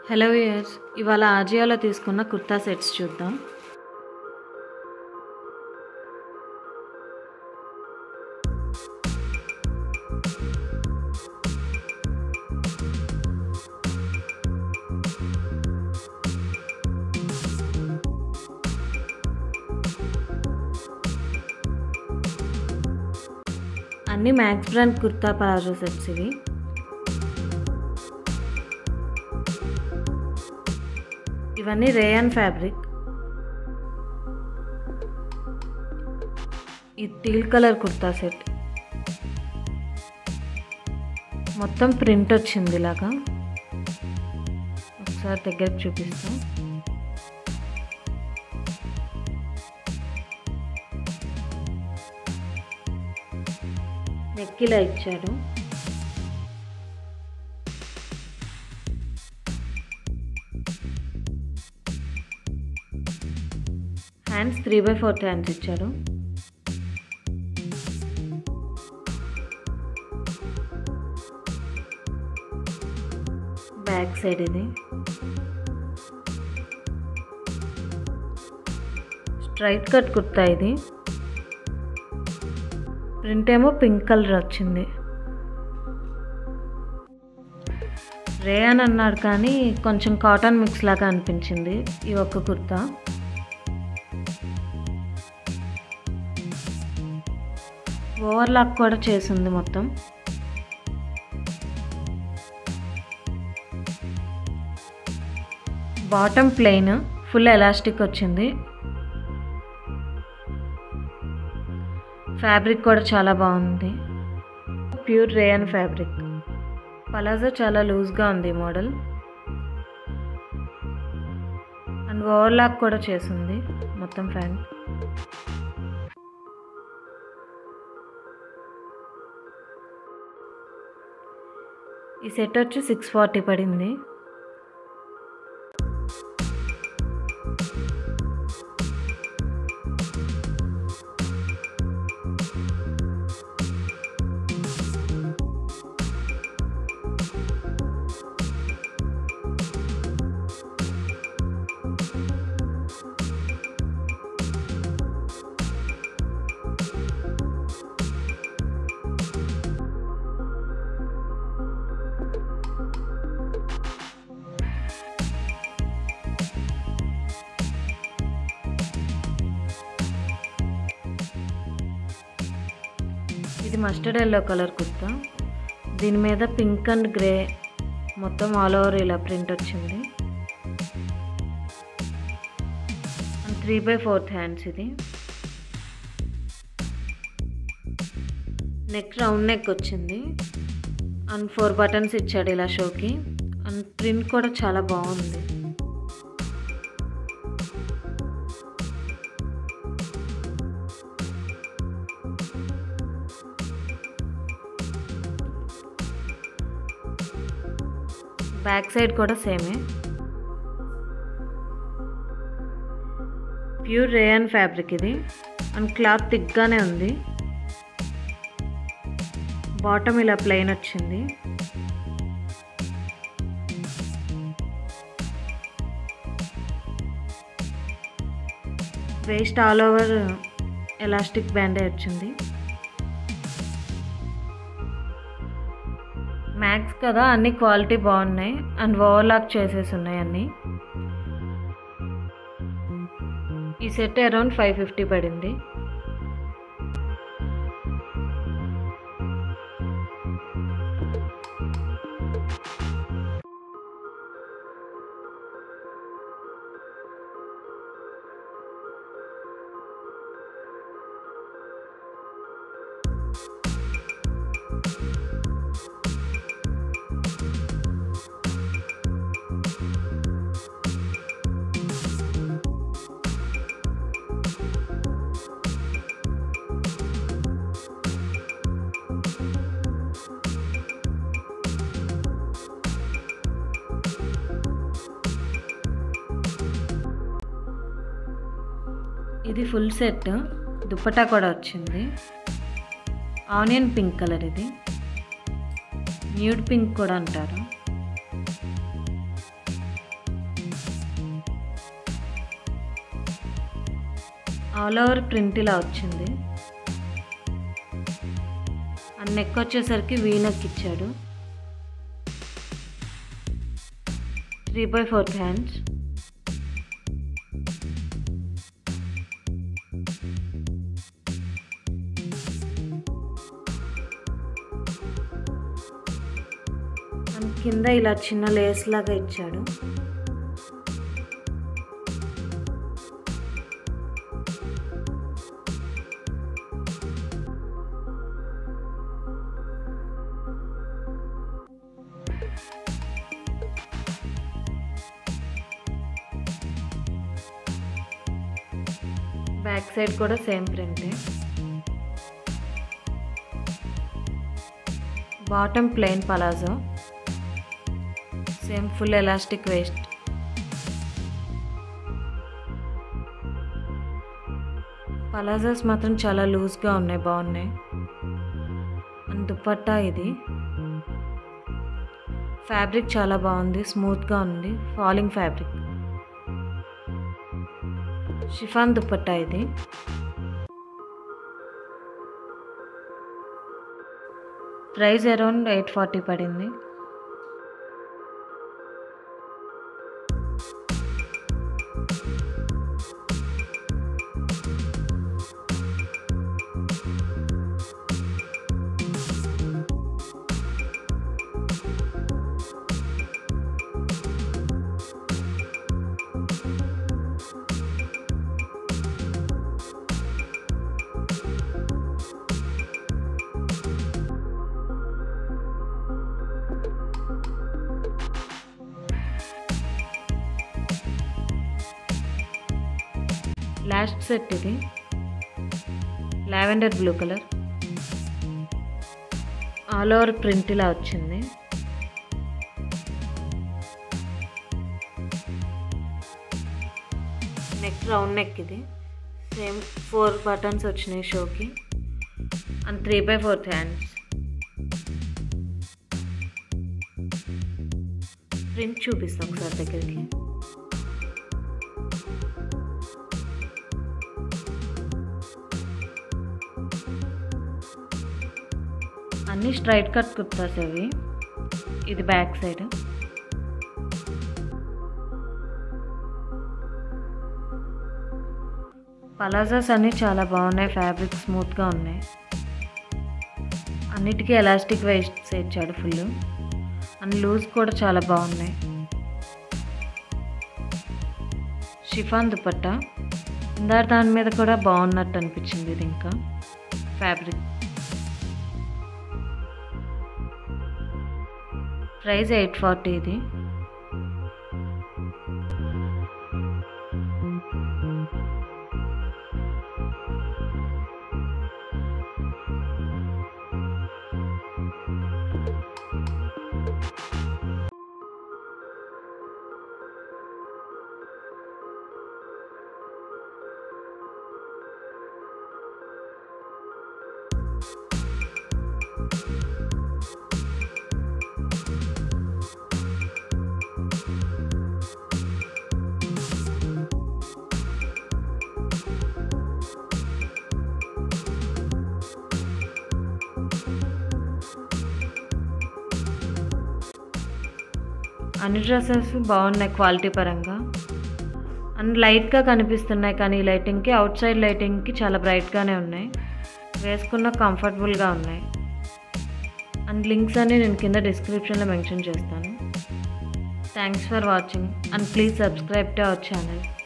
hello years ఇవాళ ఆజియోలో తీసుకున్న kurta sets చూద్దాం అన్ని Max brand kurta palazzo sets ఇవి ఇవన్నీ రేయన్ ఫ్యాబ్రిక్ ఈ టీల్ కలర్ కుర్తా సెట్ మొత్తం ప్రింట్ వచ్చింది ఇలాగా ఒకసారి దగ్గరికి చూపిస్తాం నెక్ ఇలా ఇచ్చాడు hands three by fourth hands ఇచ్చాడు బ్యాక్ సైడ్ ఇది స్ట్రైట్ కట్ కుర్తా ఇది ప్రింట్ ఏమో పింక్ కలర్ వచ్చింది రే అని అన్నాడు కానీ కొంచెం కాటన్ మిక్స్ లాగా అనిపించింది ఈ ఒక్క కుర్తా ఓవర్లాక్ కూడా చేసింది మొత్తం బాటమ్ ప్లెయిన్ ఫుల్ ఎలాస్టిక్ వచ్చింది ఫ్యాబ్రిక్ కూడా చాలా బాగుంది ప్యూర్ రేయన్ ఫ్యాబ్రిక్ పలాజో చాలా లూజ్గా ఉంది మోడల్ అండ్ ఓవర్లాక్ కూడా చేసింది మొత్తం ఫ్యాంట్ ఈ సెట్ వచ్చి సిక్స్ ఫార్టీ పడింది ఇది మస్టర్డ్ ఎల్లో కలర్ కుర్తా దీని మీద పింక్ అండ్ గ్రే మొత్తం ఆల్ ఓవర్ ఇలా ప్రింట్ వచ్చింది and three by fourth hands ఇది నెక్ రౌండ్ నెక్ వచ్చింది అండ్ ఫోర్ బటన్స్ ఇచ్చాడు ఇలా షోకి అండ్ ప్రింట్ కూడా చాలా బాగుంది బ్యాక్ సైడ్ కూడా సేమే ప్యూర్ రేయన్ ఫ్యాబ్రిక్ ఇది అండ్ క్లాత్ థిక్గానే ఉంది బాటమ్ ఇలా ప్లెయిన్ వచ్చింది వేస్ట్ ఆల్ ఓవర్ ఎలాస్టిక్ బ్యాండే వచ్చింది మ్యాక్స్ కదా అన్ని క్వాలిటీ బాగున్నాయి అండ్ ఓవర్లాక్ చేసేసి ఉన్నాయి అన్ని ఈ సెట్ అరౌండ్ ఫైవ్ ఫిఫ్టీ పడింది ఇది ఫుల్ సెట్ దుప్పటా కూడా వచ్చింది ఆనియన్ పింక్ కలర్ ఇది న్యూడ్ పింక్ కూడా అంటారు ఆల్ ఓవర్ ప్రింట్ ఇలా వచ్చింది ఆ నెక్ వచ్చేసరికి వీ నెక్ ఇచ్చాడు three by fourth hands and కింద ఇలా చిన్న లేస్ లాగా ఇచ్చాడు బ్యాక్ సైడ్ కూడా సేమ్ ప్రింటే bottom plain palazzo same full elastic waist palazzos మాత్రం చాలా లూజ్గా ఉన్నాయి బాగున్నాయి అండ్ దుపట్టా ఇది ఫ్యాబ్రిక్ చాలా బాగుంది స్మూత్గా ఉంది ఫాలింగ్ ఫ్యాబ్రిక్ షిఫాన్ దుపట్టా ఇది ప్రైస్ అరౌండ్ ఎయిట్ ఫార్టీ పడింది లాస్ట్ సెట్ ఇది lavender blue colour all over print ఇలా వచ్చింది నెక్ రౌండ్ నెక్ ఇది సేమ్ ఫోర్ బటన్స్ వచ్చినాయి షోకి and three by fourth hands print చూపిస్తాం ఒకసారి దగ్గరికి అన్నీ స్ట్రైట్ కట్ కుర్తాస్ అవి ఇది బ్యాక్ సైడ్ పలాజాస్ అన్నీ చాలా బాగున్నాయి ఫ్యాబ్రిక్ స్మూత్గా ఉన్నాయి అన్నిటికీ ఎలాస్టిక్ వేస్ట్ ఇచ్చాడు ఫుల్ అండ్ లూజ్ కూడా చాలా బాగున్నాయి షిఫాన్ దుపట్టా ఇందాక దాని మీద కూడా బాగున్నట్టు అనిపించింది ఇది ఇంకా ఫ్యాబ్రిక్ ప్రైస్ ఎయిట్ ఫార్టీ ఇది అన్ని డ్రెస్సెస్ బాగున్నాయి క్వాలిటీ పరంగా అండ్ లైట్గా కనిపిస్తున్నాయి కానీ ఈ లైటింగ్కి అవుట్ సైడ్ లైటింగ్కి చాలా బ్రైట్గానే ఉన్నాయి వేసుకున్న కంఫర్టబుల్గా ఉన్నాయి అండ్ లింక్స్ అన్ని నేను కింద డిస్క్రిప్షన్లో మెన్షన్ చేస్తాను thanks for watching and please subscribe to our channel